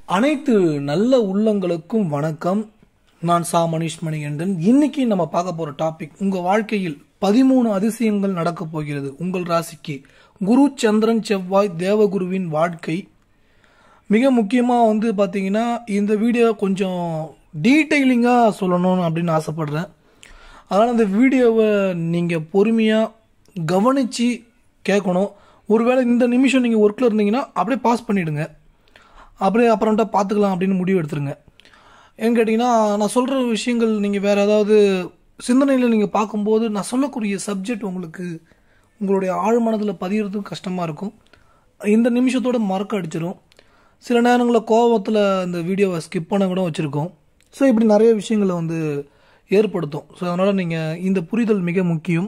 அனைத்து நல்ல உள்ளங்களுக்கும் வணக்கம் நான் சா மணிஷ் மணிகண்டன் இன்னைக்கு நம்ம பார்க்க போற டாபிக் உங்க வாழ்க்கையில் பதிமூணு அதிசயங்கள் நடக்கப் போகிறது உங்கள் ராசிக்கு குரு சந்திரன் செவ்வாய் தேவகுருவின் வாழ்க்கை மிக முக்கியமாக வந்து பார்த்தீங்கன்னா இந்த வீடியோ கொஞ்சம் டீட்டெயிலிங்காக சொல்லணும்னு அப்படின்னு ஆசைப்படுறேன் அதனால் இந்த வீடியோவை நீங்கள் பொறுமையாக கவனித்து கேட்கணும் ஒருவேளை இந்த நிமிஷம் நீங்கள் ஒர்க்கில் இருந்தீங்கன்னா அப்படியே பாஸ் பண்ணிவிடுங்க அப்படியே அப்புறம்ட்டா பார்த்துக்கலாம் அப்படின்னு முடிவு எடுத்துருங்க ஏன்னு கேட்டிங்கன்னா நான் சொல்கிற விஷயங்கள் நீங்கள் வேறு ஏதாவது சிந்தனையில் நீங்கள் பார்க்கும்போது நான் சொல்லக்கூடிய சப்ஜெக்ட் உங்களுக்கு உங்களுடைய ஆழ்மனதில் பதியறதும் கஷ்டமாக இருக்கும் இந்த நிமிஷத்தோட மறக்க அடிச்சிடும் சில நேரங்களில் கோபத்தில் இந்த வீடியோவை ஸ்கிப் பண்ண கூட வச்சுருக்கோம் ஸோ இப்படி நிறைய விஷயங்களை வந்து ஏற்படுத்தும் ஸோ அதனால் நீங்கள் இந்த புரிதல் மிக முக்கியம்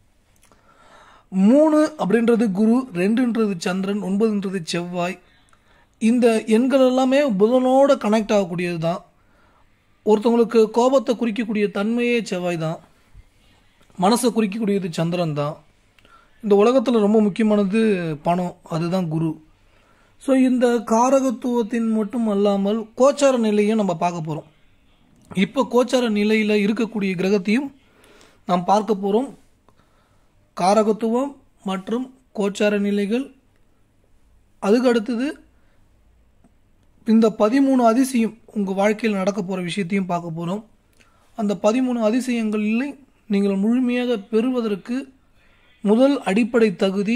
மூணு அப்படின்றது குரு ரெண்டுன்றது சந்திரன் ஒன்பதுன்றது செவ்வாய் இந்த எண்கள் எல்லாமே புதனோட கனெக்ட் ஆகக்கூடியது தான் ஒருத்தவங்களுக்கு கோபத்தை குறிக்கக்கூடிய தன்மையே செவ்வாய் தான் மனசை குறிக்கக்கூடியது சந்திரன் தான் இந்த உலகத்தில் ரொம்ப முக்கியமானது பணம் அதுதான் குரு ஸோ இந்த காரகத்துவத்தின் மட்டும் அல்லாமல் கோச்சார நிலையும் நம்ம பார்க்க போகிறோம் இப்போ கோச்சார நிலையில் இருக்கக்கூடிய கிரகத்தையும் நாம் பார்க்க போகிறோம் காரகத்துவம் மற்றும் கோச்சார நிலைகள் அதுக்கு அடுத்தது இந்த பதிமூணு அதிசயம் உங்கள் வாழ்க்கையில் நடக்க போகிற விஷயத்தையும் பார்க்க போகிறோம் அந்த பதிமூணு அதிசயங்களில் நீங்கள் முழுமையாக பெறுவதற்கு முதல் அடிப்படை தகுதி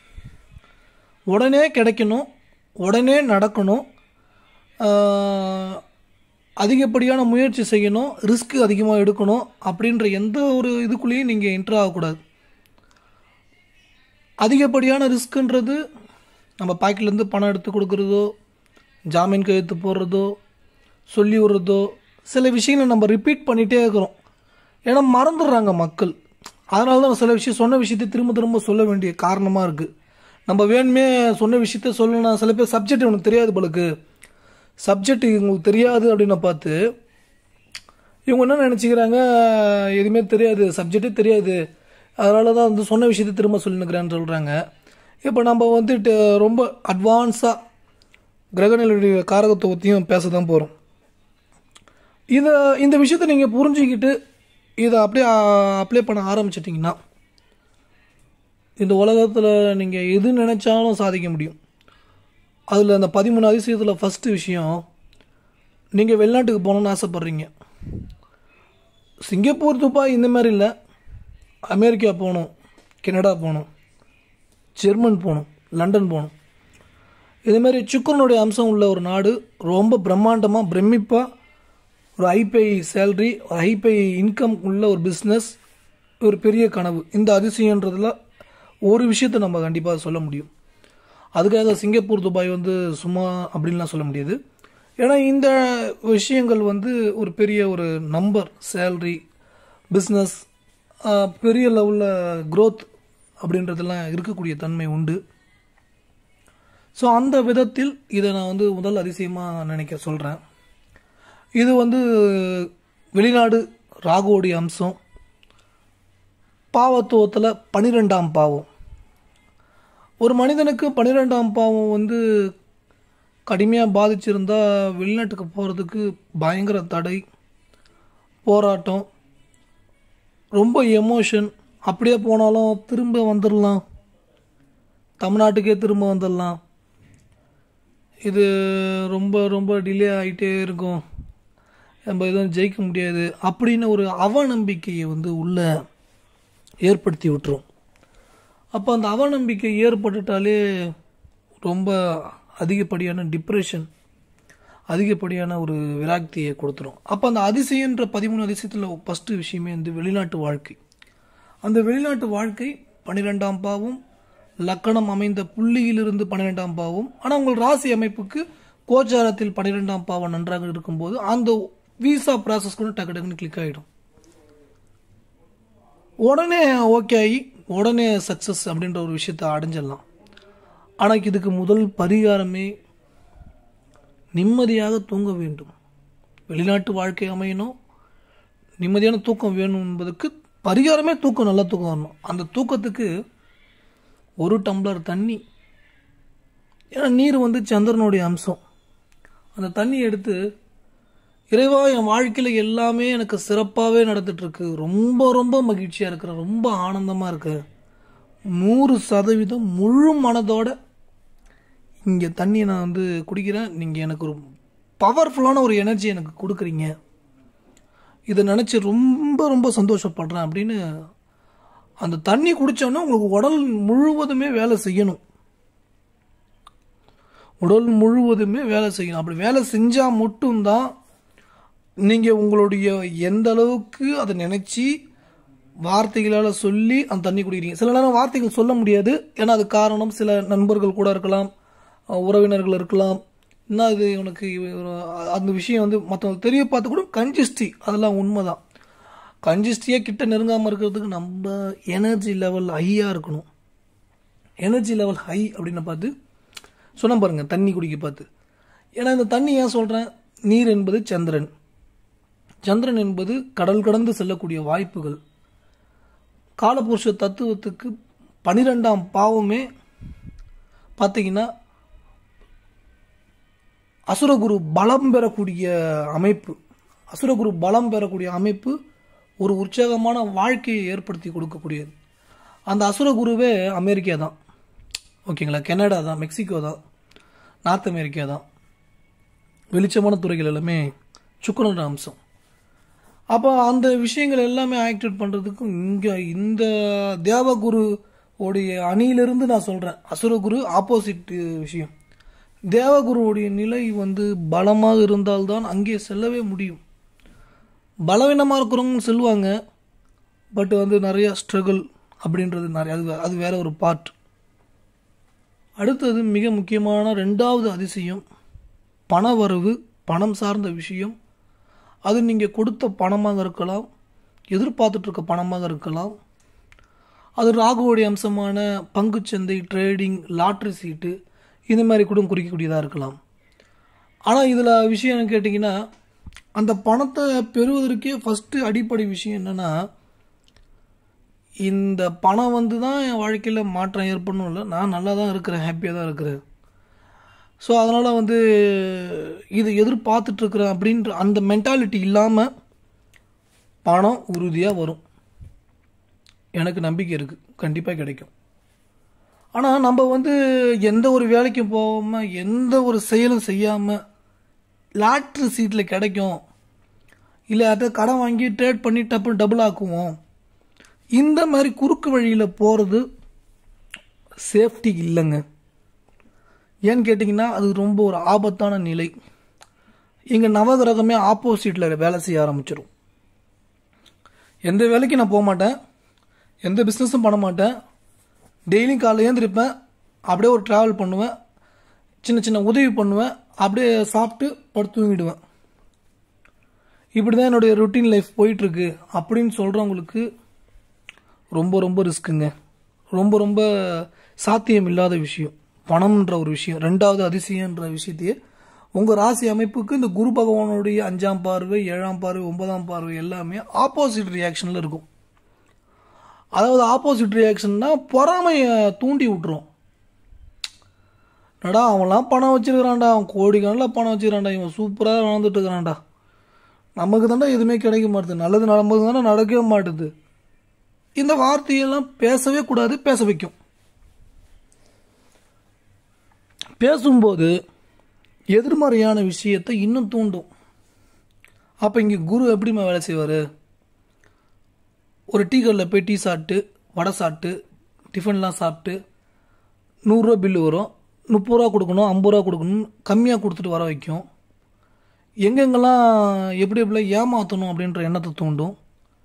உடனே கிடைக்கணும் உடனே நடக்கணும் ஆஹ், அதிகப்படியான முயற்சி செய்யணும் ரிஸ்க் அதிகமாக எடுக்கணும் அப்படின்ற எந்த ஒரு இதுக்குள்ளேயும் நீங்கள் என்ட்ரு ஆகக்கூடாது அதிகப்படியான ரிஸ்க்குன்றது நம்ம பாக்கெட்லேருந்து பணம் எடுத்து கொடுக்குறதோ ஜாமீன் கையெழுத்து போடுறதோ சொல்லி விடுறதோ சில விஷயங்களை நம்ம ரிப்பீட் பண்ணிகிட்டே இருக்கிறோம் ஏன்னா மறந்துடுறாங்க மக்கள் அதனால தான் சில விஷயம் சொன்ன விஷயத்தை திரும்ப திரும்ப சொல்ல வேண்டிய காரணமாக இருக்குது நம்ம வேணுமே சொன்ன விஷயத்த சொல்லணும் சில பேர் சப்ஜெக்ட் உனக்கு தெரியாது பலுக்கு சப்ஜெக்ட் உங்களுக்கு தெரியாது அப்படின்னு பார்த்து இவங்க என்ன நினச்சிக்கிறாங்க எதுவுமே தெரியாது சப்ஜெக்டே தெரியாது அதனால தான் வந்து சொன்ன விஷயத்தை திரும்ப சொல்லினுக்கிறேன்னு சொல்கிறாங்க இப்போ நம்ம வந்துட்டு ரொம்ப அட்வான்ஸாக கிரகநிலையுடைய காரகத்துவத்தையும் பேச தான் போகிறோம் இதை இந்த விஷயத்தை நீங்கள் புரிஞ்சுக்கிட்டு இதை அப்படியே அப்ளை பண்ண ஆரம்பிச்சிட்டிங்கன்னா இந்த உலகத்தில் நீங்கள் எது நினைச்சாலும் சாதிக்க முடியும் அதில் அந்த பதிமூணு அதிசயத்தில் ஃபஸ்ட்டு விஷயம் நீங்கள் வெளிநாட்டுக்கு போகணுன்னு ஆசைப்பட்றீங்க சிங்கப்பூர் துபாய் இந்த மாதிரி இல்லை அமெரிக்கா போகணும் கனடா போகணும் ஜெர்மன் போகணும் லண்டன் போகணும் இதேமாரி சுக்கரனுடைய அம்சம் உள்ள ஒரு நாடு ரொம்ப பிரம்மாண்டமாக பிரமிப்பாக ஒரு ஹைபை சேல்ரி ஒரு ஹைபை இன்கம் உள்ள ஒரு பிஸ்னஸ் ஒரு பெரிய கனவு இந்த அதிசயன்றதுல ஒரு விஷயத்தை நம்ம கண்டிப்பாக சொல்ல முடியும் அதுக்காக சிங்கப்பூர் துபாய் வந்து சும்மா அப்படின்லாம் சொல்ல முடியாது ஏன்னா இந்த விஷயங்கள் வந்து ஒரு பெரிய ஒரு நம்பர் சேல்ரி பிஸ்னஸ் பெரிய லெவலில் growth அப்படின்றதெல்லாம் இருக்கக்கூடிய தன்மை உண்டு ஸோ அந்த விதத்தில் இதை நான் வந்து முதல் அதிசயமாக நினைக்க சொல்கிறேன் இது வந்து வெளிநாடு ராகுவோடைய அம்சம் பாவத்துவத்தில் பனிரெண்டாம் பாவம் ஒரு மனிதனுக்கு பன்னிரெண்டாம் பாவம் வந்து கடுமையாக பாதிச்சிருந்தா வெளிநாட்டுக்கு போகிறதுக்கு பயங்கர தடை போராட்டம் ரொம்ப எமோஷன் அப்படியே போனாலும் திரும்ப வந்துடலாம் தமிழ்நாட்டுக்கே திரும்ப வந்துடலாம் இது ரொம்ப ரொம்ப டிலே ஆகிட்டே இருக்கும் நம்ம எதுவும் ஜெயிக்க முடியாது அப்படின்னு ஒரு அவநம்பிக்கையை வந்து உள்ள ஏற்படுத்தி விட்டுரும் அப்போ அந்த அவநம்பிக்கை ஏற்பட்டுட்டாலே ரொம்ப அதிகப்படியான டிப்ரெஷன் அதிகப்படியான ஒரு விராக்தியை கொடுத்துரும் அப்போ அந்த அதிசயன்ற பதிமூணு அதிசயத்தில் ஃபஸ்ட்டு விஷயமே வந்து வெளிநாட்டு வாழ்க்கை அந்த வெளிநாட்டு வாழ்க்கை பன்னிரெண்டாம் பாவம் லக்கணம் அமைந்த புள்ளியிலிருந்து பன்னிரெண்டாம் பாவம் ஆனால் உங்கள் ராசி அமைப்புக்கு கோச்சாரத்தில் பன்னிரெண்டாம் பாவம் நன்றாக இருக்கும்போது அந்த விசா ப்ராசஸ் கூட டக்கு டக்குன்னு கிளிக் ஆகிடும் உடனே ஓகே ஆகி உடனே சக்ஸஸ் அப்படின்ற ஒரு விஷயத்தை அடைஞ்சிடலாம் ஆனால் இதுக்கு முதல் பரிகாரமே நிம்மதியாக தூங்க வேண்டும் வெளிநாட்டு வாழ்க்கை அமையணும் நிம்மதியான தூக்கம் வேணும் என்பதற்கு பரிகாரமே தூக்கம் நல்ல தூக்கம் வரணும் அந்த தூக்கத்துக்கு ஒரு டம்ளர் தண்ணி ஏன்னா நீர் வந்து சந்திரனுடைய அம்சம் அந்த தண்ணி எடுத்து இறைவா என் வாழ்க்கையில் எல்லாமே எனக்கு சிறப்பாகவே நடந்துட்டு இருக்கு ரொம்ப ரொம்ப மகிழ்ச்சியாக இருக்கிறேன் ரொம்ப ஆனந்தமாக இருக்கு நூறு சதவீதம் முழு மனதோட இங்கே தண்ணியை நான் வந்து குடிக்கிறேன் நீங்கள் எனக்கு ஒரு பவர்ஃபுல்லான ஒரு எனர்ஜி எனக்கு கொடுக்குறீங்க இதை நினச்சி ரொம்ப ரொம்ப சந்தோஷப்படுறேன் அப்படின்னு அந்த தண்ணி குடித்தோன்னே உங்களுக்கு உடல் முழுவதுமே வேலை செய்யணும் உடல் முழுவதுமே வேலை செய்யணும் அப்படி வேலை செஞ்சால் மட்டும்தான் நீங்கள் உங்களுடைய எந்த அளவுக்கு அதை நினச்சி வார்த்தைகளால் சொல்லி அந்த தண்ணி குடிக்கிறீங்க சில நேரம் வார்த்தைகள் சொல்ல முடியாது ஏன்னா அது காரணம் சில நண்பர்கள் கூட இருக்கலாம் அஹ் உறவினர்கள் இருக்கலாம் என்ன இது இவனுக்கு இவ- இவ- அந்த விஷயம் வந்து மற்றவங்க தெரிய பார்த்து கூட கன்ஜிஸ்டி அதெல்லாம் உண்மைதான் கன்ஜிஸ்டியாக கிட்ட நெருங்காமல் இருக்கிறதுக்கு நம்ம எனர்ஜி லெவல் ஹையாக இருக்கணும் எனர்ஜி லெவல் ஹை அப்படின்னு பார்த்து சொன்ன பாருங்க தண்ணி குடிக்க பார்த்து ஏன்னா இந்த தண்ணி ஏன் சொல்கிறேன் நீர் என்பது சந்திரன் சந்திரன் என்பது கடல் கடந்து செல்லக்கூடிய வாய்ப்புகள் காலபுருஷ தத்துவத்துக்கு பனிரெண்டாம் பாவமே பார்த்தீங்கன்னா அசுரகுரு பலம் பெறக்கூடிய அமைப்பு அசுரகுரு பலம் பெறக்கூடிய அமைப்பு ஒரு உற்சாகமான வாழ்க்கையை ஏற்படுத்தி கொடுக்கக்கூடியது அந்த அசுரகுருவே அமெரிக்கா தான் ஓகேங்களா கனடா தான் மெக்சிகோ தான் நார்த் அமெரிக்கா தான் வெளிச்சமான துறைகள் எல்லாமே சுக்கரன் அம்சம் அப்போ அந்த விஷயங்கள் எல்லாமே ஆக்டிவேட் பண்ணுறதுக்கும் இங்கே இந்த தேவகுரு உடைய அணியிலிருந்து நான் சொல்கிறேன் அசுரகுரு ஆப்போசிட் விஷயம் தேவகுருவுடைய நிலை வந்து பலமாக இருந்தால்தான் அங்கே செல்லவே முடியும் பலவீனமாக இருக்கிறவங்க செல்வாங்க பட் வந்து நிறைய ஸ்ட்ரகிள் அப்படின்றது நிறைய அது அது வேற ஒரு பார்ட் அடுத்தது மிக முக்கியமான ரெண்டாவது அதிசயம் பணவரவு பணம் சார்ந்த விஷயம் அது நீங்கள் கொடுத்த பணமாக இருக்கலாம் எதிர்பார்த்துட்டு இருக்க பணமாக இருக்கலாம் அது ராகுவோடைய அம்சமான பங்குச்சந்தை ட்ரேடிங் லாட்ரி சீட்டு இந்த மாதிரி கூட குறிக்கக்கூடியதாக இருக்கலாம் ஆனால் இதில் விஷயம் என்ன கேட்டிங்கன்னா அந்த பணத்தை பெறுவதற்கே ஃபஸ்ட்டு அடிப்படை விஷயம் என்னென்னா இந்த பணம் வந்து தான் என் வாழ்க்கையில் மாற்றம் ஏற்படணும் இல்லை நான் நல்லா தான் இருக்கிறேன் ஹாப்பியாக தான் இருக்கிறேன் ஸோ அதனால் வந்து இது எதிர்பார்த்துட்ருக்குறேன் அப்படின்ற அந்த மென்டாலிட்டி இல்லாமல் பணம் உறுதியாக வரும் எனக்கு நம்பிக்கை இருக்குது கண்டிப்பாக கிடைக்கும் ஆனால் நம்ம வந்து எந்த ஒரு வேலைக்கும் போகாமல் எந்த ஒரு செயலும் செய்யாமல் லாட்ரி சீட்டில் கிடைக்கும் இல்லை அதை கடன் வாங்கி ட்ரேட் பண்ணி டப்பு டபுள் ஆக்குவோம் இந்த மாதிரி குறுக்கு வழியில் போகிறது சேஃப்டி இல்லைங்க ஏன்னு கேட்டிங்கன்னா அது ரொம்ப ஒரு ஆபத்தான நிலை இங்கே நவகிரகமே ஆப்போசிட்டில் வேலை செய்ய ஆரம்பிச்சிடும் எந்த வேலைக்கும் நான் போக மாட்டேன் எந்த பிஸ்னஸும் பண்ண மாட்டேன் டெய்லியும் காலைல ஏந்திருப்பேன் அப்படியே ஒரு ட்ராவல் பண்ணுவேன் சின்ன சின்ன உதவி பண்ணுவேன் அப்படியே சாப்பிட்டு படுத்து தூங்கிடுவேன் இப்படி தான் என்னுடைய ருட்டீன் லைஃப் போயிட்டுருக்கு அப்படின்னு சொல்கிறவங்களுக்கு ரொம்ப ரொம்ப ரிஸ்க்குங்க ரொம்ப ரொம்ப சாத்தியம் இல்லாத விஷயம் பணம்ன்ற ஒரு விஷயம் ரெண்டாவது அதிசயன்ற விஷயத்தையே உங்கள் ராசி அமைப்புக்கு இந்த குரு பகவானுடைய அஞ்சாம் பார்வை ஏழாம் பார்வை ஒன்பதாம் பார்வை எல்லாமே ஆப்போசிட் ரியாக்ஷனில் இருக்கும் அதாவது ஆப்போசிட் ரியாக்ஷன்னா பொறாமையை தூண்டி விட்டுரும் நடா அவன்லாம் பணம் வச்சிருக்கிறான்டா அவன் கோடிக்கணக்கில் பணம் வச்சிருக்கான்டா இவன் சூப்பராக வாழ்ந்துட்டு இருக்கிறான்டா நமக்கு தான்டா எதுவுமே கிடைக்க மாட்டுது நல்லது நடக்கும்போது தானே நடக்கவே மாட்டுது இந்த வார்த்தையெல்லாம் பேசவே கூடாது பேச வைக்கும் பேசும்போது எதிர்மறையான விஷயத்தை இன்னும் தூண்டும் அப்போ இங்கே குரு எப்படிம்மா வேலை செய்வார் ஒரு டீ கடையில் போய் டீ சாப்பிட்டு வடை சாப்பிட்டு டிஃபன்லாம் சாப்பிட்டு நூறுரூவா பில்லு வரும் முப்பது ரூபா கொடுக்கணும் ஐம்பது ரூபா கொடுக்கணும் கம்மியாக கொடுத்துட்டு வர வைக்கும் எங்கெங்கெல்லாம் எப்படி எப்படிலாம் ஏமாற்றணும் அப்படின்ற எண்ணத்தை தூண்டும்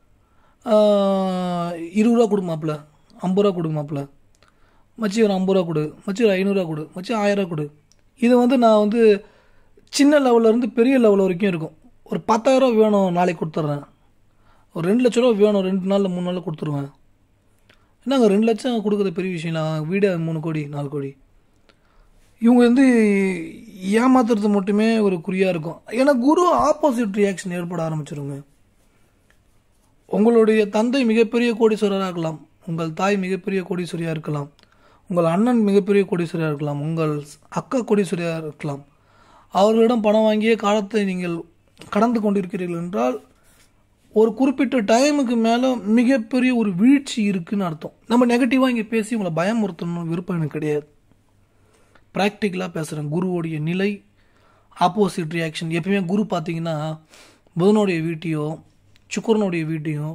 ஆஹ், இருபது ரூபா கொடுமாப்ல ஐம்பது ரூபா கொடுமாப்ல மச்சி ஒரு ஐம்பது ரூபா கொடு மச்சி ஒரு ஐநூறுரூவா கொடு மச்சி ஆயிரம் ரூபா கொடு இது வந்து நான் வந்து சின்ன லெவல்ல இருந்து பெரிய லெவல் வரைக்கும் இருக்கும் ஒரு பத்தாயிரம் ரூபா வேணும் நாளைக்கு கொடுத்துட்றேன் ஒரு ரெண்டு லட்ச ரூபா வேணும் ரெண்டு நாளில் மூணு நாளில் கொடுத்துருவேன் என்னங்க ரெண்டு லட்சம் கொடுக்குறது பெரிய விஷயம் இல்லை வீடு மூணு கோடி நாலு கோடி இவங்க வந்து ஏமாத்துறது மட்டுமே ஒரு குறியாக இருக்கும் ஏன்னா குரு ஆப்போசிட் ரியாக்ஷன் ஏற்பட ஆரம்பிச்சிருங்க உங்களுடைய தந்தை மிகப்பெரிய கோடீஸ்வரராக இருக்கலாம் உங்கள் தாய் மிகப்பெரிய கோடீஸ்வரியாக இருக்கலாம் உங்கள் அண்ணன் மிகப்பெரிய கோடீஸ்வரியாக இருக்கலாம் உங்கள் அக்கா கோடீஸ்வரியாக இருக்கலாம் அவர்களிடம் பணம் வாங்கியே காலத்தை நீங்கள் கடந்து கொண்டிருக்கிறீர்கள் என்றால் ஒரு குறிப்பிட்ட டைமுக்கு மேலே மிகப்பெரிய ஒரு வீழ்ச்சி இருக்குன்னு அர்த்தம் நம்ம நெகட்டிவாக இங்கே பேசி உங்களை பயமுறுத்தணும் விருப்பம் எனக்கு கிடையாது ப்ராக்டிக்கலாக பேசுகிறேன் குருவோடைய நிலை ஆப்போசிட் ரியாக்ஷன் எப்பயுமே குரு பார்த்தீங்கன்னா புதனுடைய வீட்டையும் சுக்கரனுடைய வீட்டையும்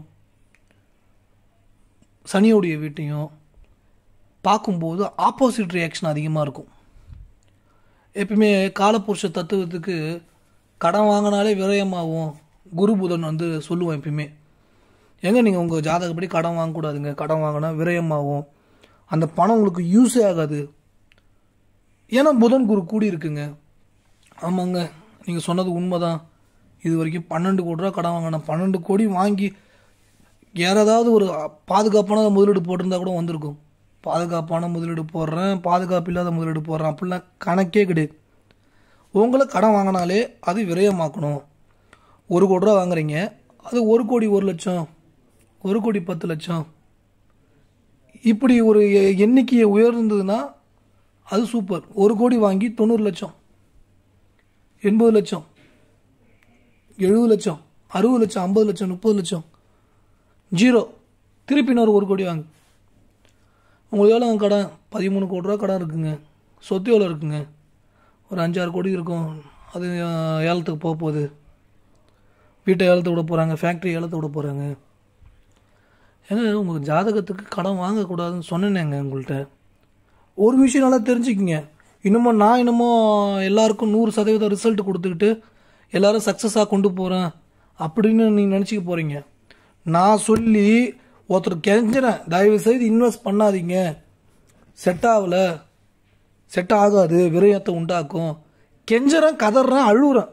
சனியோடைய வீட்டையும் பார்க்கும்போது ஆப்போசிட் ரியாக்ஷன் அதிகமாக இருக்கும் எப்பயுமே காலப்புருஷ தத்துவத்துக்கு கடன் வாங்கினாலே விரயமாகும் குரு புதன் வந்து சொல்லுவோம் எப்பயுமே எங்க நீங்கள் உங்கள் ஜாதகப்படி கடன் வாங்கக்கூடாதுங்க கடன் வாங்கினா விரயமாகும் அந்த பணம் உங்களுக்கு யூஸே ஆகாது ஏன்னா புதன் குரு கூடி இருக்குங்க ஆமாங்க நீங்கள் சொன்னது உண்மைதான் இது வரைக்கும் பன்னெண்டு கோடி ரூபா கடன் வாங்கினேன் பன்னெண்டு கோடி வாங்கி வேற ஏதாவது ஒரு பாதுகாப்பான முதலீடு போட்டிருந்தா கூட வந்திருக்கும் பாதுகாப்பான முதலீடு போடுறேன் பாதுகாப்பு இல்லாத முதலீடு போடுறேன் அப்படிலாம் கணக்கே கிடையாது உங்களை கடன் வாங்கினாலே அது விரயமாக்கணும் ஒரு கோடி ரூபா வாங்குறீங்க அது ஒரு கோடி ஒரு லட்சம் ஒரு கோடி பத்து லட்சம் இப்படி ஒரு எ- எண்ணிக்கையை உயர்ந்ததுன்னா அது சூப்பர் ஒரு கோடி வாங்கி தொண்ணூறு லட்சம் எண்பது லட்சம் எழுபது லட்சம் அறுபது லட்சம் ஐம்பது லட்சம் முப்பது லட்சம் ஜீரோ திருப்பி இன்னொரு ஒரு கோடி வாங்க உங்களுக்கு எவ்வளோ கடன் பதிமூணு கோடி ரூபா கடன் இருக்குங்க சொத்து எவ்வளோ இருக்குங்க ஒரு அஞ்சாறு கோடி இருக்கும் அது அஹ், ஏலத்துக்கு போக போகுது வீட்டை ஏலத்தை விட போகிறாங்க ஃபேக்ட்ரி ஏலத்தை விட போகிறாங்க ஏங்க உங்கள் ஜாதகத்துக்கு கடன் வாங்கக்கூடாதுன்னு சொன்னேனேங்க உங்கள்கிட்ட ஒரு விஷயம் நல்லா தெரிஞ்சுக்கிங்க இன்னமும் நான் இன்னமும் எல்லாருக்கும் நூறு சதவீதம் ரிசல்ட் கொடுத்துக்கிட்டு எல்லாரும் சக்ஸஸாக கொண்டு போகிறேன் அப்படின்னு நீங்கள் நினச்சிக்க போகிறீங்க நான் சொல்லி ஒருத்தர் கெஞ்சிறேன் தயவு செய்து இன்வெஸ்ட் பண்ணாதீங்க செட் ஆகல செட் ஆகாது விரயத்தை உண்டாக்கும் கெஞ்சறேன் கதறேன் அழுகுறேன்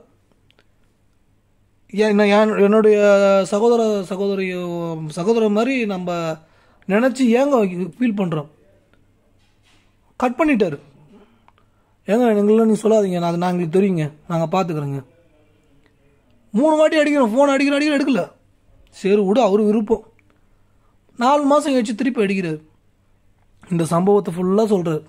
ஏன் நான் என் என்னுடைய சகோதர சகோதரி சகோதரர் மாதிரி நம்ம நினச்சி ஏங்க ஃபீல் பண்ணுறோம் கட் பண்ணிட்டாரு ஏங்க எங்களை நீ சொல்லாதீங்க நான் அது நாங்களுக்கு தெரியுங்க நாங்கள் பார்த்துக்குறோங்க மூணு வாட்டி அடிக்கிறோம் ஃபோன் அடிக்கிற அடிக்கிற எடுக்கல சரி விடு அவர் விருப்பம் நாலு மாதம் கழிச்சு திருப்பி அடிக்கிறார் இந்த சம்பவத்தை ஃபுல்லாக சொல்கிறார்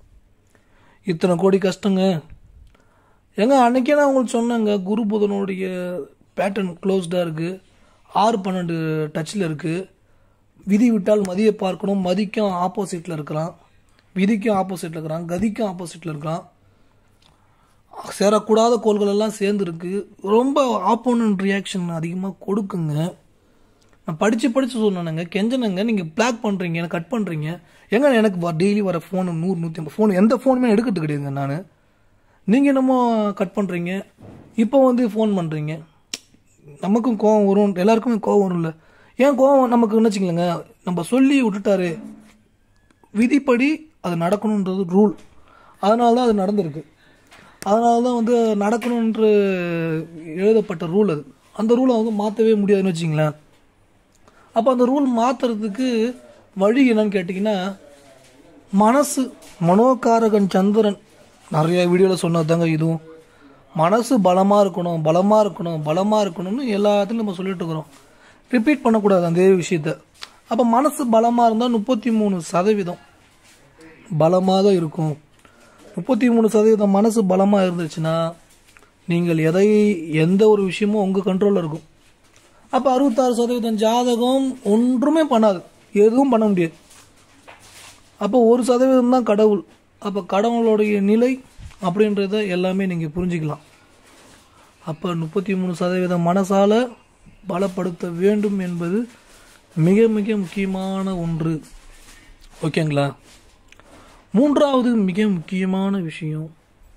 இத்தனை கோடி கஷ்டங்க ஏங்க அன்னைக்கே நான் உங்களுக்கு சொன்னேங்க குரு புதனுடைய பேட்டர்ன் க்ளோஸ்டாக இருக்குது ஆறு பன்னெண்டு டச்சில் இருக்குது விதி விட்டால் மதியை பார்க்கணும் மதிக்கும் ஆப்போசிட்டில் இருக்கிறான் விதிக்கும் ஆப்போசிட்டில் இருக்கிறான் கதிக்கும் ஆப்போசிட்டில் இருக்கிறான் சேரக்கூடாத கோள்கள் எல்லாம் சேர்ந்துருக்கு ரொம்ப ஆப்போனன்ட் ரியாக்ஷன் அதிகமாக கொடுக்குங்க நான் படித்து படித்து சொன்னேங்க கெஞ்சனங்க நீங்கள் பிளாக் பண்ணுறீங்க எனக்கு கட் பண்ணுறீங்க எங்க எனக்கு டெய்லி வர ஃபோனு நூறு நூற்றி ஐம்பது ஃபோன் எந்த ஃபோனுமே எடுக்கிறது கிடையாதுங்க நான் நீங்கள் என்னமோ கட் பண்ணுறீங்க இப்போ வந்து ஃபோன் பண்ணுறீங்க நமக்கும் கோவம் வரும் எல்லாருக்குமே கோவம் வரும்ல ஏன் கோவம் நமக்கு நினச்சிங்களேங்க நம்ம சொல்லி விட்டுட்டாரு விதிப்படி அது நடக்கணுன்றது ரூல் அதனால தான் அது நடந்திருக்கு அதனால தான் வந்து நடக்கணுன்ற எழுதப்பட்ட ரூல் அது அந்த ரூலை வந்து மாற்றவே முடியாதுன்னு வச்சிங்களேன் அப்போ அந்த ரூல் மாற்றுறதுக்கு வழி என்னன்னு கேட்டிங்கன்னா மனசு மனோகாரகன் சந்திரன் நிறைய வீடியோவில் சொன்னதுதாங்க இதுவும் மனசு பலமாக இருக்கணும் பலமாக இருக்கணும் பலமாக இருக்கணும்னு எல்லாத்துலையும் நம்ம சொல்லிட்டு இருக்கிறோம் ரிப்பீட் பண்ணக்கூடாது அந்த விஷயத்த அப்போ மனசு பலமாக இருந்தால் முப்பத்தி மூணு சதவீதம் பலமாக இருக்கும் முப்பத்தி மூணு சதவீதம் மனசு பலமாக இருந்துச்சுன்னா நீங்கள் எதை எந்த ஒரு விஷயமும் உங்கள் கண்ட்ரோலில் இருக்கும் அப்போ அறுபத்தாறு சதவீதம் ஜாதகம் ஒன்றுமே பண்ணாது எதுவும் பண்ண முடியாது அப்போ ஒரு சதவீதம் தான் கடவுள் அப்போ கடவுளுடைய நிலை அப்படின்றத எல்லாமே நீங்கள் புரிஞ்சுக்கலாம் அப்போ முப்பத்தி மூணு சதவீதம் மனசால பலப்படுத்த வேண்டும் என்பது மிக மிக முக்கியமான ஒன்று ஓகேங்களா மூன்றாவது மிக முக்கியமான விஷயம்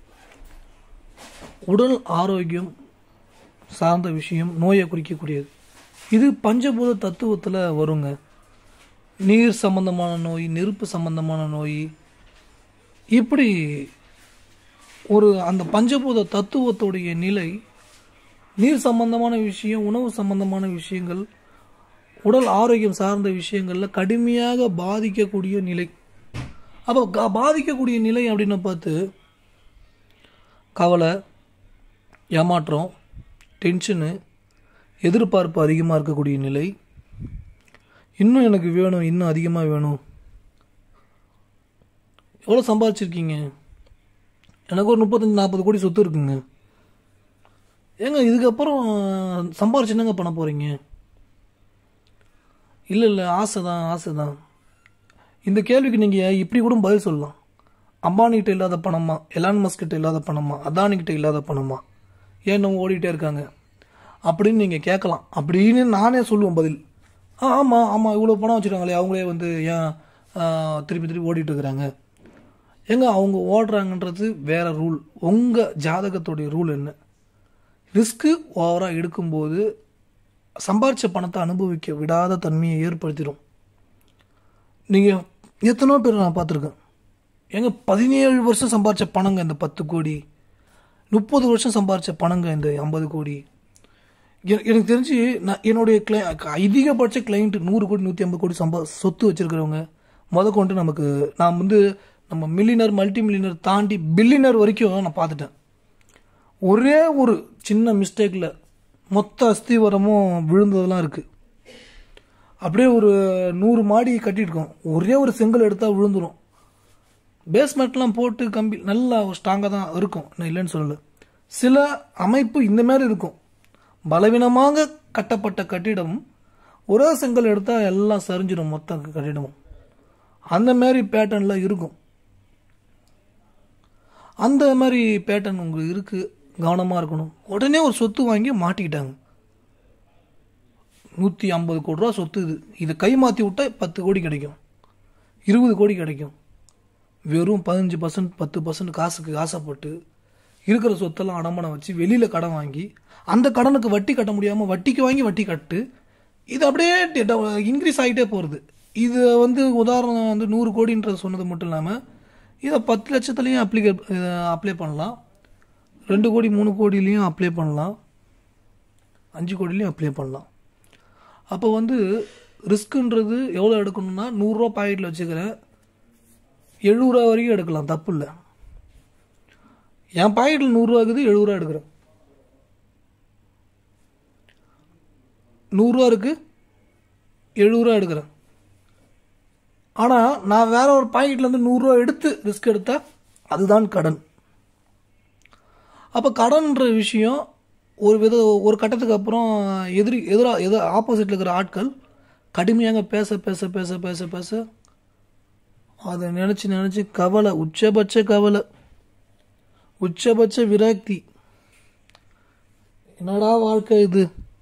உடல் ஆரோக்கியம் சார்ந்த விஷயம் நோயை குறிக்கக்கூடியது இது பஞ்சபூத தத்துவத்தில் வருங்க நீர் சம்பந்தமான நோய் நெருப்பு சம்பந்தமான நோய் இப்படி ஒரு அந்த பஞ்சபூத தத்துவத்துடைய நிலை நீர் சம்பந்தமான விஷயம் உணவு சம்பந்தமான விஷயங்கள் உடல் ஆரோக்கியம் சார்ந்த விஷயங்களில் கடுமையாக பாதிக்கக்கூடிய நிலை அப்போ க- பாதிக்கக்கூடிய நிலை அப்படின்னு பார்த்து கவலை ஏமாற்றம் டென்ஷனு எதிர்பார்ப்பு அதிகமாக இருக்கக்கூடிய நிலை இன்னும் எனக்கு வேணும் இன்னும் அதிகமாக வேணும் எவ்வளோ சம்பாதிச்சிருக்கீங்க எனக்கு ஒரு முப்பத்தஞ்சு நாற்பது கோடி சொத்து இருக்குங்க ஏங்க இதுக்கப்புறம் சம்பாரிச்சு என்னங்க பண்ண போகிறீங்க இல்லை இல்லை ஆசை தான் ஆசை தான் இந்த கேள்விக்கு நீங்கள் இப்படி கூட பதில் சொல்லலாம் அம்பானிகிட்ட இல்லாத பணமா எலான் மஸ்கிட்ட இல்லாத பணமா அதானிக்கிட்ட இல்லாத பணமா ஏன் நம்ம ஓடிட்டே இருக்காங்க அப்படின்னு நீங்கள் கேட்கலாம் அப்படின்னு நானே சொல்லுவேன் பதில் ஆ ஆமாம் ஆமாம் இவ்வளோ பணம் வச்சுருக்காங்களே அவங்களே வந்து ஏன் ஆ, திருப்பி திருப்பி ஓடிட்டு இருக்கிறாங்க ஏங்க அவங்க ஓடுறாங்கன்றது வேற ரூல் உங்கள் ஜாதகத்துடைய ரூல் என்ன ரிஸ்க்கு ஓவராக எடுக்கும்போது சம்பாரிச்ச பணத்தை அனுபவிக்க விடாத தன்மையை ஏற்படுத்திடும் நீங்கள் எத்தனையோ பேர் நான் பார்த்துருக்கேன் ஏங்க பதினேழு வருஷம் சம்பாரிச்ச பணங்க இந்த பத்து கோடி முப்பது வருஷம் சம்பாரிச்ச பணங்க இந்த ஐம்பது கோடி எ- எனக்கு தெரிஞ்சு நான் என்னுடைய கிளை அதிகபட்ச கிளைண்ட் நூறு கோடி நூற்றி ஐம்பது கோடி சம்பா சொத்து வச்சிருக்கிறவங்க முத கொண்டு நமக்கு நான் வந்து நம்ம மில்லினர் மல்டி மில்லினர் தாண்டி பில்லினர் வரைக்கும் நான் பார்த்துட்டேன் ஒரே ஒரு சின்ன மிஸ்டேக்கில் மொத்த அஸ்திவரமும் விழுந்ததெல்லாம் இருக்குது அப்படியே ஒரு நூறு மாடி கட்டியிருக்கோம் ஒரே ஒரு செங்கல் எடுத்தால் விழுந்துரும் பேஸ்மெண்ட்லாம் போட்டு கம்பி நல்லா ஸ்ட்ராங்காக தான் இருக்கும் நான் இல்லைன்னு சொல்லலை சில அமைப்பு இந்த மாதிரி இருக்கும் பலவீனமாக கட்டப்பட்ட கட்டிடம் ஒரே செங்கல் எடுத்தால் எல்லாம் சரிஞ்சிடும் மொத்த கட்டிடமும் அந்த மாதிரி பேட்டர்னில் இருக்கும் அந்த மாதிரி பேட்டர்ன் உங்களுக்கு இருக்குது கவனமாக இருக்கணும் உடனே ஒரு சொத்து வாங்கி மாட்டிக்கிட்டாங்க நூற்றி ஐம்பது கோடி ரூபா சொத்து இது இதை கை மாற்றி விட்டா பத்து கோடி கிடைக்கும் இருபது கோடி கிடைக்கும் வெறும் பதினஞ்சு பர்சன்ட் பத்து பர்சன்ட் காசுக்கு ஆசைப்பட்டு இருக்கிற சொத்தெல்லாம் அடமானம் வச்சு வெளியில் கடன் வாங்கி அந்த கடனுக்கு வட்டி கட்ட முடியாமல் வட்டிக்கு வாங்கி வட்டி கட்டு இது அப்படியே இன்க்ரீஸ் ஆகிட்டே போகிறது இது வந்து உதாரணம் வந்து நூறு கோடின்றது சொன்னது மட்டும் இல்லாமல் இதை பத்து லட்சத்துலேயும் அப்ளிகே அப்ளை பண்ணலாம் ரெண்டு கோடி மூணு கோடிலையும் அப்ளை பண்ணலாம் அஞ்சு கோடிலையும் அப்ளை பண்ணலாம் அப்போ வந்து ரிஸ்க்குன்றது எவ்வளோ எடுக்கணும்னா நூறுரூவா பாக்கெட்டில் வச்சுக்கிறேன் எழுபதுரூவா வரைக்கும் எடுக்கலாம் தப்பு இல்லை என் பாக்கெட்டில் நூறுரூவா இருக்குது எழுபதுரூவா எடுக்கிறேன் நூறுரூவா இருக்குது எழுபதுரூவா எடுக்கிறேன் ஆனால் நான் வேற ஒரு பாக்கெட்லேருந்து நூறுரூவா எடுத்து ரிஸ்க் எடுத்தால் அதுதான் கடன் அப்போ கடன்ற விஷயம் ஒரு வித ஒரு கட்டத்துக்கு அப்புறம் எதிரி எதிராக எதிர ஆப்போசிட்டில் இருக்கிற ஆட்கள் கடுமையாக பேச பேச பேச பேச பேச அதை நினச்சி நினச்சி கவலை உச்சபட்ச கவலை உச்சபட்ச விரக்தி என்னடா வாழ்க்கை இது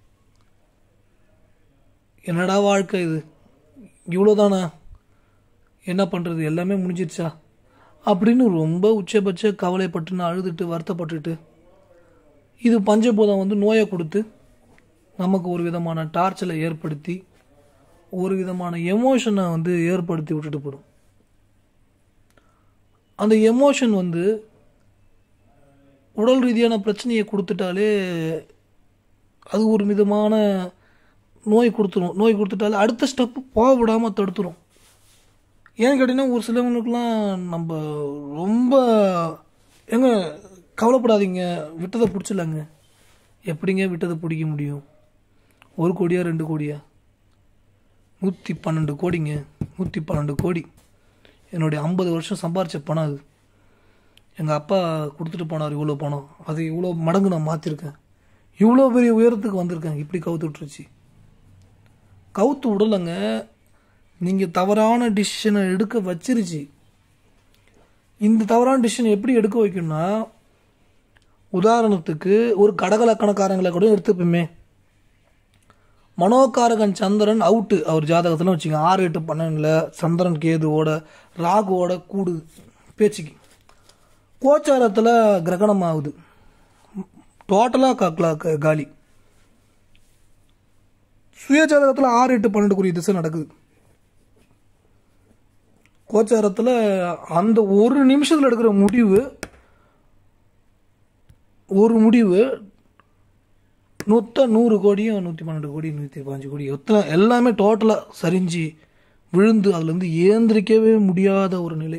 என்னடா வாழ்க்கை இது இவ்வளோதானா என்ன பண்ணுறது எல்லாமே முடிஞ்சிருச்சா அப்படின்னு ரொம்ப உச்சபட்ச கவலைப்பட்டு நான் அழுதுட்டு வருத்தப்பட்டுட்டு இது பஞ்சபூதம் வந்து நோயை கொடுத்து நமக்கு ஒரு விதமான டார்ச்சலை ஏற்படுத்தி ஒரு விதமான எமோஷனை வந்து ஏற்படுத்தி விட்டுட்டு போடும் அந்த எமோஷன் வந்து உடல் ரீதியான பிரச்சனையை கொடுத்துட்டாலே அது ஒரு விதமான நோய் கொடுத்துரும் நோய் கொடுத்துட்டாலே அடுத்த ஸ்டெப்பு போக விடாமல் தடுத்துரும் ஏன்னு கேட்டிங்கன்னா ஒரு சிலவங்களுக்குலாம் நம்ம ரொம்ப ஏங்க கவலைப்படாதீங்க விட்டதை பிடிச்சிடலாங்க எப்படிங்க விட்டதை பிடிக்க முடியும் ஒரு கோடியா ரெண்டு கோடியா நூற்றி பன்னெண்டு கோடிங்க நூற்றி பன்னெண்டு கோடி என்னுடைய ஐம்பது வருஷம் சம்பாரிச்ச பணம் அது எங்கள் அப்பா கொடுத்துட்டு போனார் இவ்வளோ பணம் அது இவ்வளோ மடங்கு நான் மாற்றிருக்கேன் இவ்வளோ பெரிய உயரத்துக்கு வந்திருக்கேன் இப்படி கவுத்து விட்டுருச்சு கவுத்து விடலைங்க நீங்கள் தவறான டிசிஷனை எடுக்க வச்சிருச்சு இந்த தவறான டிசிஷன் எப்படி எடுக்க வைக்கணும்னா உதாரணத்துக்கு ஒரு கடகலக்கணக்காரங்களை கூட எடுத்துப்போமே மனோகாரகன் சந்திரன் அவுட்டு அவர் ஜாதகத்தில் வச்சுங்க ஆறு எட்டு பன்னெண்டில் சந்திரன் கேதுவோட ராகுவோட கூடு பேச்சுக்கு கோச்சாரத்தில் கிரகணம் ஆகுது டோட்டலாக காலி சுய ஜாதகத்தில் ஆறு எட்டு பன்னெண்டுக்குரிய திசை நடக்குது கோச்சாரத்தில் அந்த ஒரு நிமிஷத்தில் எடுக்கிற முடிவு ஒரு முடிவு மொத்த நூறு கோடியும் நூற்றி பன்னெண்டு கோடி நூற்றி பதினஞ்சு கோடி எத்தனை எல்லாமே டோட்டலாக சரிஞ்சு விழுந்து அதுலேருந்து ஏந்திரிக்கவே முடியாத ஒரு நிலை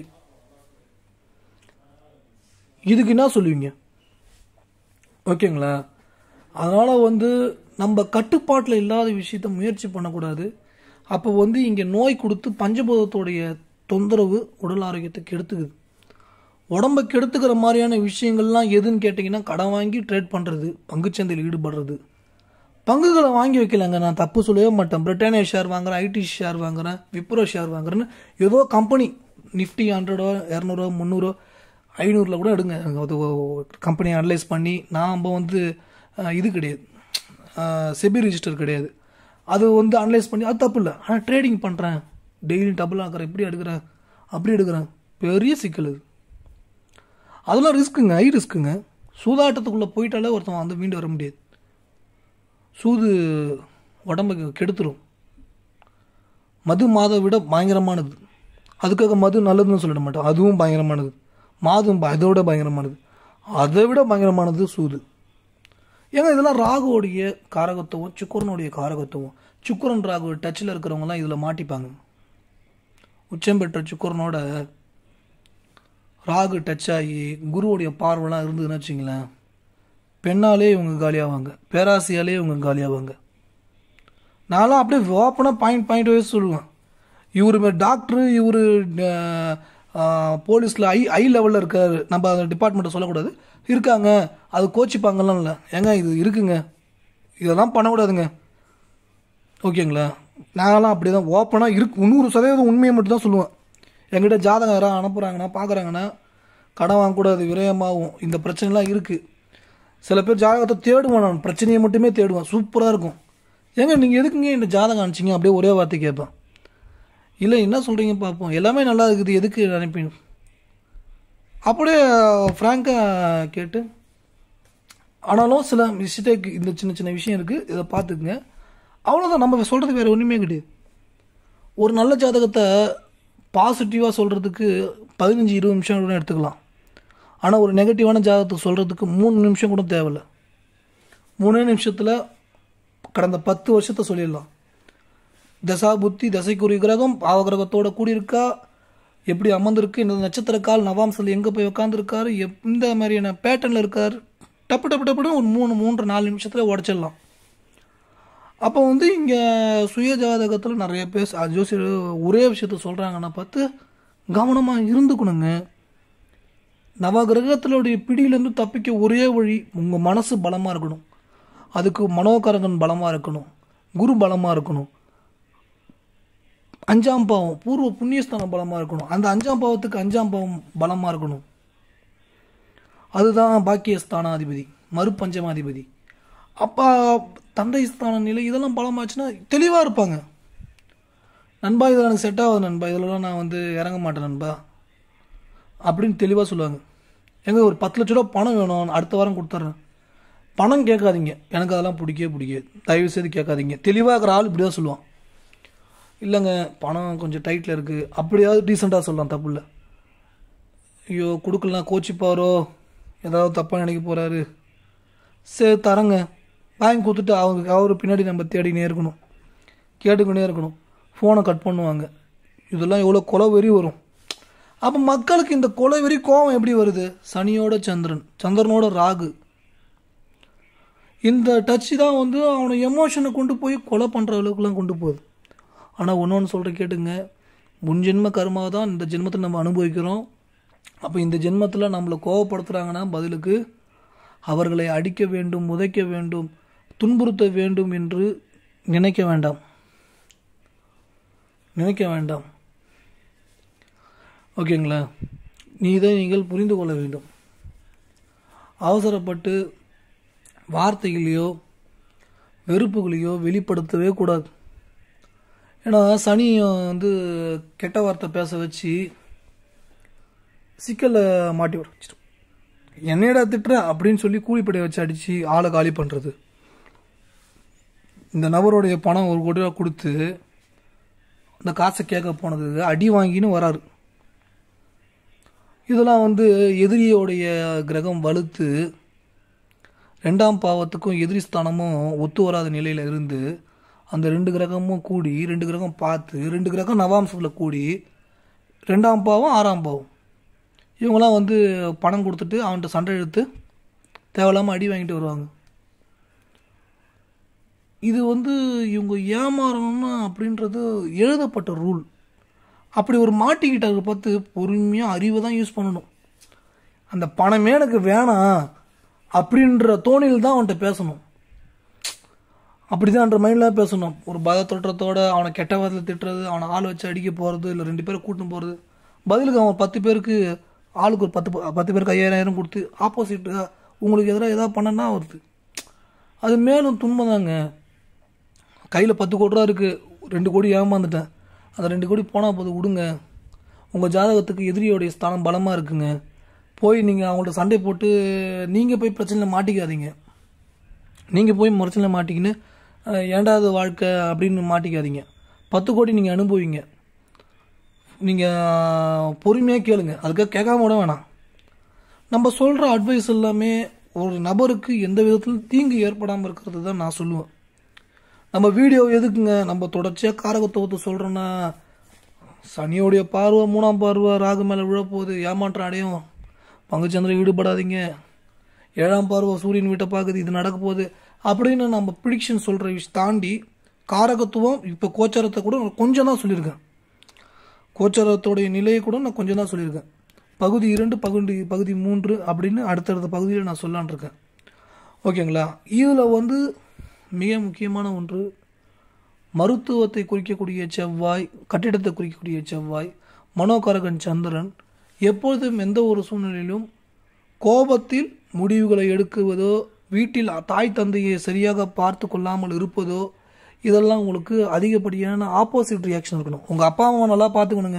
இதுக்கு என்ன சொல்லுவீங்க ஓகேங்களா அதனால் வந்து நம்ம கட்டுப்பாட்டில் இல்லாத விஷயத்த முயற்சி பண்ணக்கூடாது அப்போ வந்து இங்கே நோய் கொடுத்து பஞ்சபூதத்தோடைய தொந்தரவு உடல் ஆரோக்கியத்தை கெடுத்துக்குது உடம்பை கெடுத்துக்கிற மாதிரியான விஷயங்கள்லாம் எதுன்னு கேட்டிங்கன்னா கடன் வாங்கி ட்ரேட் பண்ணுறது பங்குச்சந்தையில் ஈடுபடுறது பங்குகளை வாங்கி வைக்கலங்க நான் தப்பு சொல்லவே மாட்டேன் பிரிட்டானியா ஷேர் வாங்குறேன் ஐடி ஷேர் வாங்குறேன் விப்ரோ ஷேர் வாங்குறேன்னு ஏதோ கம்பெனி நிஃப்டி ஹண்ட்ரடோ இரநூறுவா முந்நூறோ ஐநூறில் கூட எடுங்க அது கம்பெனி அனலைஸ் பண்ணி நாம் வந்து அஹ், இது கிடையாது செபி ரிஜிஸ்டர் கிடையாது அது வந்து அனலைஸ் பண்ணி அது தப்பு இல்லை ஆனால் ட்ரேடிங் பண்ணுறேன் டெய்லி டபுள் ஆக்குறேன் இப்படி எடுக்கிறேன் அப்படி எடுக்கிறேன் பெரிய சிக்கல் இது அதெல்லாம் ரிஸ்க்குங்க ஹை ரிஸ்க்குங்க சூதாட்டத்துக்குள்ளே போயிட்டாலே ஒருத்தன் வந்து மீண்டு வர முடியாது சூது உடம்புக்கு கெடுத்துரும் மது மாதை விட பயங்கரமானது அதுக்காக மது நல்லதுன்னு சொல்லிட மாட்டோம் அதுவும் பயங்கரமானது மாதும் ப- அதை விட பயங்கரமானது அதை விட பயங்கரமானது சூது ஏங்க இதெல்லாம் ராகுவோடைய காரகத்துவம் சுக்கரனுடைய காரகத்துவம் சுக்கரன் ராகு டச்சில் இருக்கிறவங்கலாம் இதில் மாட்டிப்பாங்க உச்சம் பெற்ற சுக்கரனோட ராகு டச் ஆகி குருவுடைய பார்வைலாம் இருந்ததுன்னு வச்சுங்களேன் பெண்ணாலே இவங்க காலியாவாங்க பேராசையாலே இவங்க காலியாவாங்க நான்லாம் அப்படியே ஓப்பனாக பாயிண்ட் பாயிண்ட் வைஸ் சொல்லுவேன் இவர் டாக்டரு இவர் போலீஸில் ஐ ஐ லெவலில் இருக்காரு நம்ம அந்த டிபார்ட்மெண்ட்டை சொல்லக்கூடாது இருக்காங்க அது கோச்சிப்பாங்கலாம் இல்லை ஏங்க இது இருக்குங்க இதெல்லாம் பண்ணக்கூடாதுங்க ஓகேங்களா நான்லாம் அப்படி தான் ஓப்பனாக இருக்கு நூறு சதவீதம் உண்மையை மட்டும் தான் சொல்லுவேன் என்கிட்ட ஜாதகம் யாராவது அனுப்புகிறாங்கன்னா பார்க்குறாங்கன்னா கடன் வாங்கக்கூடாது விரயமாகும் இந்த பிரச்சனைலாம் இருக்குது சில பேர் ஜாதகத்தை தேடுவேன் நான் பிரச்சனையை மட்டுமே தேடுவேன் சூப்பராக இருக்கும் ஏங்க நீங்கள் எதுக்குங்க இந்த ஜாதகம் அனுப்பிச்சிங்க அப்படியே ஒரே வார்த்தை கேட்பேன் இல்லை என்ன சொல்கிறீங்க பார்ப்போம் எல்லாமே நல்லா இருக்குது எதுக்கு அனுப்பிங்க அப்படியே ஃப்ராங்காக கேட்டு ஆனாலும் சில மிஸ்டேக் இந்த சின்ன சின்ன விஷயம் இருக்குது இதை பார்த்துக்குங்க அவ்வளோதான் நம்ம சொல்கிறதுக்கு வேறு ஒன்றுமே கிடையாது ஒரு நல்ல ஜாதகத்தை பாசிட்டிவாக சொல்கிறதுக்கு பதினஞ்சு இருபது நிமிஷம் கூட எடுத்துக்கலாம் ஆனால் ஒரு நெகட்டிவான ஜாதகத்தை சொல்கிறதுக்கு மூணு நிமிஷம் கூட தேவையில்ல மூணே நிமிஷத்தில் கடந்த பத்து வருஷத்தை சொல்லிடலாம் தசா புத்தி தசைக்குரிய கிரகம் பாவ கிரகத்தோட கூடியிருக்கா எப்படி அமர்ந்திருக்கு இந்த நட்சத்திர கால் நவாம்சல் எங்கே போய் உட்காந்துருக்காரு எந்த மாதிரியான பேட்டர்னில் இருக்கார் டப்பு டப்பு டப்புன்னு ஒரு மூணு மூன்று நாலு நிமிஷத்தில் உடச்சிடலாம் அப்போ வந்து இங்கே சுய ஜாதகத்தில் நிறைய பேர் ச- ஜோசியர் ஒரே விஷயத்த சொல்கிறாங்கன்னா பார்த்து கவனமாக இருந்துக்கணுங்க நவகிரகத்தினுடைய பிடியிலேருந்து தப்பிக்க ஒரே வழி உங்கள் மனசு பலமாக இருக்கணும் அதுக்கு மனோகரகன் பலமாக இருக்கணும் குரு பலமாக இருக்கணும் அஞ்சாம் பாவம் பூர்வ புண்ணியஸ்தானம் பலமாக இருக்கணும் அந்த அஞ்சாம் பாவத்துக்கு அஞ்சாம் பாவம் பலமாக இருக்கணும் அதுதான் பாக்கியஸ்தானாதிபதி மறுபஞ்சமாதிபதி அப்பா தந்தை ஸ்தான நிலை இதெல்லாம் பலமாச்சுன்னா தெளிவாக இருப்பாங்க நண்பா இதில் எனக்கு செட் ஆகுது நண்பா இதிலலாம் நான் வந்து இறங்க மாட்டேன் நண்பா அப்படின்னு தெளிவாக சொல்லுவாங்க எங்க ஒரு பத்து லட்ச ரூபா பணம் வேணும் அடுத்த வாரம் கொடுத்துட்றேன் பணம் கேட்காதீங்க எனக்கு அதெல்லாம் பிடிக்கவே பிடிக்காது தயவு செய்து கேட்காதீங்க தெளிவாக இருக்கிற ஆள் இப்படி தான் சொல்லுவான் இல்லைங்க பணம் கொஞ்சம் டைட்டில் இருக்குது அப்படியாவது டீசெண்டாக சொல்லலாம் தப்பு இல்லை ஐயோ கொடுக்கலாம் கோச்சிப்பாரோ ஏதாவது தப்பாக நினைக்க போகிறாரு சரி தரேங்க வாங்கி கொடுத்துட்டு அவங்க அவர் பின்னாடி நம்ம தேடினே இருக்கணும் கேட்டுக்கினே இருக்கணும் ஃபோனை கட் பண்ணுவாங்க இதெல்லாம் எவ்வளோ கொலை வெறி வரும் அப்போ மக்களுக்கு இந்த கொலை வெறி கோபம் எப்படி வருது சனியோட சந்திரன் சந்திரனோட ராகு இந்த டச் தான் வந்து அவனை எமோஷனை கொண்டு போய் கொலை பண்ணுற அளவுக்குலாம் கொண்டு போகுது ஆனால் ஒன்று ஒன்று சொல்கிற கேட்டுங்க முன் ஜென்ம கர்மாவை தான் இந்த ஜென்மத்தில் நம்ம அனுபவிக்கிறோம் அப்போ இந்த ஜென்மத்தில் நம்மளை கோவப்படுத்துகிறாங்கன்னா பதிலுக்கு அவர்களை அடிக்க வேண்டும் உதைக்க வேண்டும் துன்புறுத்த வேண்டும் என்று நினைக்க வேண்டாம் நினைக்க வேண்டாம் ஓகேங்களா நீ இதை நீங்கள் புரிந்து கொள்ள வேண்டும் அவசரப்பட்டு வார்த்தைகளையோ வெறுப்புகளையோ வெளிப்படுத்தவே கூடாது ஏன்னா சனி வந்து கெட்ட வார்த்தை பேச வச்சு சிக்கலை மாட்டி விட வச்சிடும் என்னையடா திட்டுற அப்படின்னு சொல்லி கூலிப்படை வச்சு அடித்து ஆளை காலி பண்ணுறது இந்த நபருடைய பணம் ஒரு கோடி ரூபா கொடுத்து அந்த காசை கேட்க போனதுக்கு அடி வாங்கின்னு வராரு இதெல்லாம் வந்து எதிரியோடைய கிரகம் வலுத்து ரெண்டாம் பாவத்துக்கும் எதிரி ஸ்தானமும் ஒத்து வராத நிலையில் இருந்து அந்த ரெண்டு கிரகமும் கூடி ரெண்டு கிரகம் பார்த்து ரெண்டு கிரகம் நவாம்சத்தில் கூடி ரெண்டாம் பாவம் ஆறாம் பாவம் இவங்களாம் வந்து பணம் கொடுத்துட்டு அவன்கிட்ட சண்டை இழுத்து தேவையில்லாமல் அடி வாங்கிட்டு வருவாங்க இது வந்து இவங்க ஏமாறணும்னா அப்படின்றது எழுதப்பட்ட ரூல் அப்படி ஒரு மாட்டிக்கிட்டதை பார்த்து பொறுமையாக அறிவை தான் யூஸ் பண்ணணும் அந்த பணமே எனக்கு வேணாம் அப்படின்ற தோணியில் தான் அவன்கிட்ட பேசணும் அப்படிதான்ற மைண்டில் பேசணும் ஒரு பத தொற்றத்தோட அவனை கெட்ட வாரத்தில் திட்டுறது அவனை ஆள் வச்சு அடிக்க போகிறது இல்லை ரெண்டு பேரை கூட்டின்னு போகிறது பதிலுக்கு அவன் பத்து பேருக்கு ஆளுக்கு ஒரு பத்து ப- பத்து பேருக்கு ஐயாயிரம் கொடுத்து ஆப்போசிட் உங்களுக்கு எதிராக எதாவது பண்ணனா வருது அது மேலும் துன்பம் தாங்க கையில் பத்து கோடி ரூபா இருக்குது ரெண்டு கோடி ஏமாந்துட்டேன் அந்த ரெண்டு கோடி போனால் போது விடுங்க உங்கள் ஜாதகத்துக்கு எதிரியோடைய ஸ்தானம் பலமாக இருக்குங்க போய் நீங்கள் அவங்கள்ட்ட சண்டை போட்டு நீங்கள் போய் பிரச்சனையில் மாட்டிக்காதீங்க நீங்கள் போய் பிரச்சனையில் மாட்டிக்கின்னு அஹ், ஏண்டாவது வாழ்க்கை அப்படின்னு மாட்டிக்காதீங்க பத்து கோடி நீங்கள் அனுபவிங்க நீங்கள் பொறுமையாக கேளுங்க அதுக்காக கேட்காம விட வேணாம் நம்ம சொல்கிற அட்வைஸ் எல்லாமே ஒரு நபருக்கு எந்த விதத்திலும் தீங்கு ஏற்படாமல் இருக்கிறது தான் நான் சொல்லுவேன் நம்ம வீடியோ எதுக்குங்க நம்ம தொடர்ச்சியாக காரகத்துவத்தை சொல்கிறோன்னா சனியோடைய பார்வை மூணாம் பார்வை ராகு மேலே விழப்போகுது ஏமாற்றம் அடையும் பங்குச்சந்திரன் ஈடுபடாதீங்க ஏழாம் பார்வை சூரியன் வீட்டை பார்க்குது இது நடக்க போகுது அப்படின்னு நம்ம ப்ரிடிக்ஷன் சொல்கிற விஷயம் தாண்டி காரகத்துவம் இப்போ கோச்சாரத்தை கூட நான் கொஞ்சம் தான் சொல்லியிருக்கேன் கோச்சாரத்தோடைய நிலையை கூட நான் கொஞ்சம் தான் சொல்லியிருக்கேன் பகுதி இரண்டு பகுதி பகுதி மூன்று அப்படின்னு அடுத்தடுத்த பகுதியில் நான் சொல்லலான் இருக்கேன் ஓகேங்களா இதில் வந்து மிக முக்கியமான ஒன்று மருத்துவத்தை குறிக்கக்கூடிய செவ்வாய் கட்டிடத்தை குறிக்கக்கூடிய செவ்வாய் மனோகாரகன் சந்திரன் எப்பொழுதும் எந்த ஒரு சூழ்நிலையிலும் கோபத்தில் முடிவுகளை எடுக்குவதோ வீட்டில் தாய் தந்தையை சரியாக பார்த்து கொள்ளாமல் இருப்பதோ இதெல்லாம் உங்களுக்கு அதிகப்படியான ஆப்போசிட் ரியாக்ஷன் இருக்கணும் உங்கள் அப்பா அம்மா நல்லா பார்த்துக்கணுங்க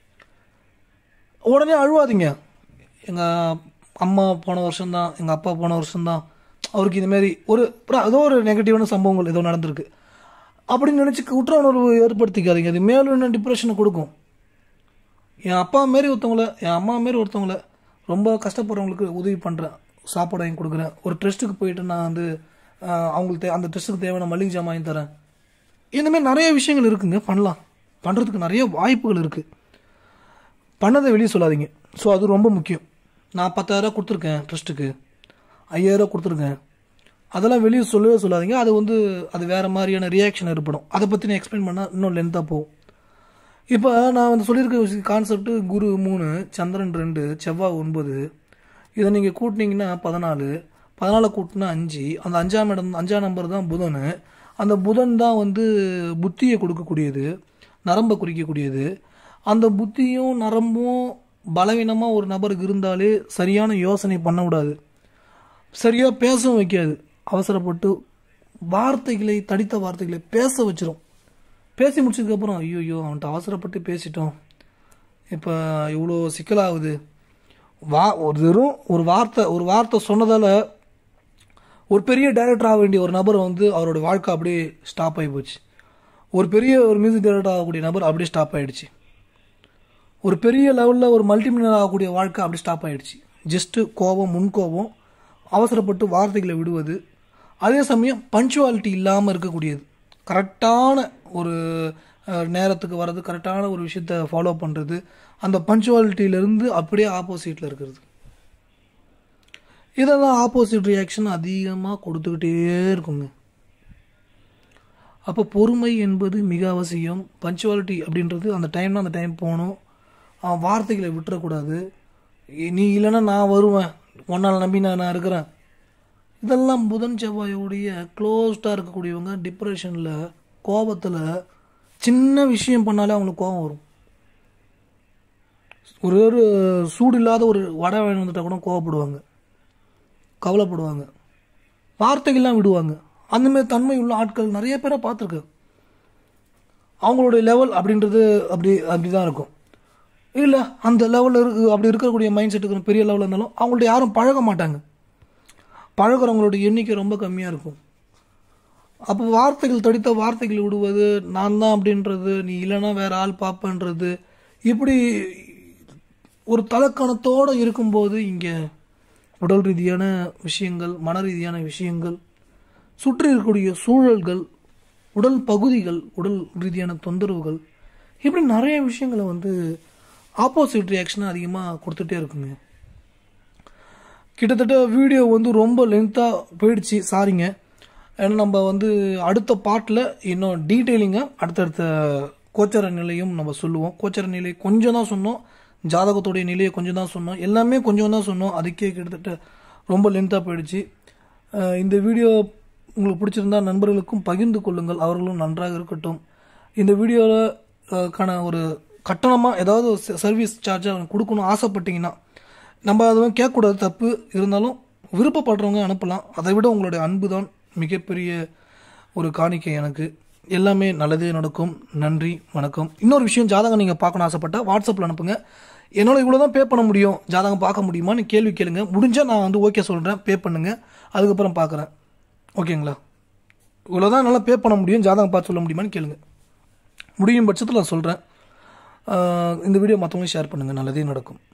உடனே அழுவாதீங்க எங்கள் அம்மா போன வருஷம்தான் எங்கள் அப்பா போன வருஷம்தான் அவருக்கு இந்த மாதிரி ஒரு அப்புறம் ஏதோ ஒரு நெகட்டிவான சம்பவங்கள் ஏதோ நடந்திருக்கு அப்படின்னு நினச்சி குற்ற உணர்வு ஏற்படுத்திக்காதீங்க அது மேலும் இன்னும் டிப்ரெஷனை கொடுக்கும் என் அப்பா மாரி ஒருத்தவங்கள என் அம்மா மாரி ஒருத்தவங்கள ரொம்ப கஷ்டப்படுறவங்களுக்கு உதவி பண்ணுறேன் சாப்பாடு வாங்கி கொடுக்குறேன் ஒரு ட்ரெஸ்ட்டுக்கு போயிட்டு நான் வந்து ஆஹ், அவங்களுக்கு தே- அந்த ட்ரெஸ்ட்டுக்கு தேவையான மளிகை ஜாமான் வாங்கி தரேன் இந்த மாதிரி நிறைய விஷயங்கள் இருக்குங்க பண்ணலாம் பண்ணுறதுக்கு நிறைய வாய்ப்புகள் இருக்குது பண்ணதை வெளியே சொல்லாதீங்க ஸோ அது ரொம்ப முக்கியம் நான் பத்தாயிரம் கொடுத்துருக்கேன் ட்ரஸ்ட்டுக்கு ஐயாயிரம் கொடுத்துருக்கேன் அதெல்லாம் வெளியே சொல்லவே சொல்லாதீங்க அது வந்து அது வேறு மாதிரியான ரியாக்ஷன் ஏற்படும் அதை பற்றி நான் எக்ஸ்பிளைன் பண்ணால் இன்னும் லென்த்தாக போகும் இப்போ நான் வந்து சொல்லியிருக்க கான்செப்ட் குரு மூணு சந்திரன் ரெண்டு செவ்வாய் ஒன்பது இதை நீங்கள் கூட்டினீங்கன்னா பதினாலு பதினாலு கூட்டினா அஞ்சு அந்த அஞ்சாம் இடம் அஞ்சாம் நம்பர் தான் புதன் அந்த புதன் தான் வந்து புத்தியை கொடுக்கக்கூடியது நரம்பை குறிக்கக்கூடியது அந்த புத்தியும் நரம்பும் பலவீனமாக ஒரு நபருக்கு இருந்தாலே சரியான யோசனை பண்ண விடாது சரியாக பேசவும் வைக்காது அவசரப்பட்டு வார்த்தைகளை தடித்த வார்த்தைகளை பேச வச்சிரும் பேசி முடிச்சதுக்கப்புறம் ஐயோ அவன்கிட்ட அவசரப்பட்டு பேசிட்டோம் இப்போ இவ்வளோ சிக்கலாகுது வா ஒரு வெறும் ஒரு வார்த்தை ஒரு வார்த்தை சொன்னதால் ஒரு பெரிய டைரக்டர் ஆக வேண்டிய ஒரு நபர் வந்து அவரோட வாழ்க்கை அப்படியே ஸ்டாப் ஆகி போச்சு ஒரு பெரிய ஒரு மியூசிக் டைரக்டர் ஆகக்கூடிய நபர் அப்படியே ஸ்டாப் ஆயிடுச்சு ஒரு பெரிய லெவலில் ஒரு மல்டிமிலியனர் ஆகக்கூடிய வாழ்க்கை அப்படி ஸ்டாப் ஆயிடுச்சு ஜஸ்ட்டு கோபம் முன்கோபம் அவசரப்பட்டு வார்த்தைகளை விடுவது அதே சமயம் பஞ்சுவாலிட்டி இல்லாமல் இருக்கக்கூடியது கரெக்டான ஒரு அஹ், நேரத்துக்கு வர்றது கரெக்டான ஒரு விஷயத்தை ஃபாலோ பண்ணுறது அந்த பஞ்சுவாலிட்டியிலேருந்து அப்படியே ஆப்போசிட்டில் இருக்கிறது இதெல்லாம் ஆப்போசிட் ரியாக்ஷன் அதிகமாக கொடுத்துக்கிட்டே இருக்குங்க அப்போ பொறுமை என்பது மிக அவசியம் பஞ்சுவாலிட்டி அப்படின்றது அந்த டைம்னா அந்த டைம் போகணும் அவன் வார்த்தைகளை விட்டுறக்கூடாது நீ இல்லைன்னா நான் வருவேன் உன்னால் நம்பி நான் நான் இருக்கிறேன் இதெல்லாம் புதன் செவ்வாயோடைய க்ளோஸ்டாக இருக்கக்கூடியவங்க டிப்ரெஷனில் கோபத்தில் சின்ன விஷயம் பண்ணாலே அவங்களுக்கு கோபம் வரும் ஒரு ஒரு சூடு இல்லாத ஒரு வடை வாங்கி வந்துட்டால் கூட கோவப்படுவாங்க கவலைப்படுவாங்க வார்த்தைகள்லாம் விடுவாங்க அந்த மாதிரி தன்மை உள்ள ஆட்கள் நிறைய பேரை பார்த்துருக்கேன் அவங்களுடைய லெவல் அப்படின்றது அப்படி அப்படி தான் இருக்கும் இல்லை அந்த லெவலில் இருக்கு அப்படி இருக்கக்கூடிய மைண்ட் செட்டுக்கு பெரிய லெவலில் இருந்தாலும் அவங்கள்ட்ட யாரும் பழக மாட்டாங்க பழகுறவங்களோட எண்ணிக்கை ரொம்ப கம்மியாக இருக்கும் அப்போ வார்த்தைகள் தடித்த வார்த்தைகள் விடுவது நான் தான் அப்படின்றது நீ இல்லைன்னா வேற ஆள் பார்ப்பேன்றது இப்படி ஒரு தலக்கணத்தோடு இருக்கும்போது இங்கே உடல் ரீதியான விஷயங்கள் மன ரீதியான விஷயங்கள் சுற்றி இருக்கக்கூடிய சூழல்கள் உடல் பகுதிகள் உடல் ரீதியான தொந்தரவுகள் இப்படி நிறைய விஷயங்களை வந்து ஆப்போசிட் ரியாக்ஷனை அதிகமாக கொடுத்துட்டே இருக்குங்க கிட்டத்தட்ட வீடியோ வந்து ரொம்ப லென்த்தாக போயிடுச்சு சாரிங்க ஏன்னா நம்ம வந்து அடுத்த பாட்டில் இன்னும் டீட்டெயிலிங்காக அடுத்தடுத்த கோச்சர நிலையும் நம்ம சொல்லுவோம் கோச்சர நிலை கொஞ்சம் தான் சொன்னோம் ஜாதகத்துடைய நிலையை கொஞ்சம் தான் சொன்னோம் எல்லாமே கொஞ்சம் தான் சொன்னோம் அதுக்கே கிட்டத்தட்ட ரொம்ப லென்த்தாக போயிடுச்சு அஹ் இந்த வீடியோ உங்களுக்கு பிடிச்சிருந்தா நண்பர்களுக்கும் பகிர்ந்து கொள்ளுங்கள் அவர்களும் நன்றாக இருக்கட்டும் இந்த வீடியோவில் கான ஒரு கட்டணமாக ஏதாவது சர்வீஸ் சார்ஜாக கொடுக்கணும் ஆசைப்பட்டீங்கன்னா நம்ம அதுவும் கேட்கக்கூடாது தப்பு இருந்தாலும் விருப்பப்படுறவங்க அனுப்பலாம் அதை விட உங்களுடைய அன்பு தான் மிகப்பெரிய ஒரு காணிக்கை எனக்கு எல்லாமே நல்லதே நடக்கும் நன்றி வணக்கம் இன்னொரு விஷயம் ஜாதகம் நீங்கள் பார்க்கணும் ஆசைப்பட்டா வாட்ஸ்அப்பில் அனுப்புங்க என்னால் இவ்வளோ தான் பே பண்ண முடியும் ஜாதகம் பார்க்க முடியுமான்னு கேள்வி கேளுங்க முடிஞ்சால் நான் வந்து ஓகே சொல்கிறேன் பே பண்ணுங்கள் அதுக்கப்புறம் பார்க்குறேன் ஓகேங்களா இவ்வளோ தான் என்னால் பே பண்ண முடியும் ஜாதகம் பார்த்து சொல்ல முடியுமான்னு கேளுங்க முடியும் பட்சத்தில் நான் சொல்கிறேன் இந்த வீடியோ மற்றவங்களும் ஷேர் பண்ணுங்கள் நல்லதே நடக்கும்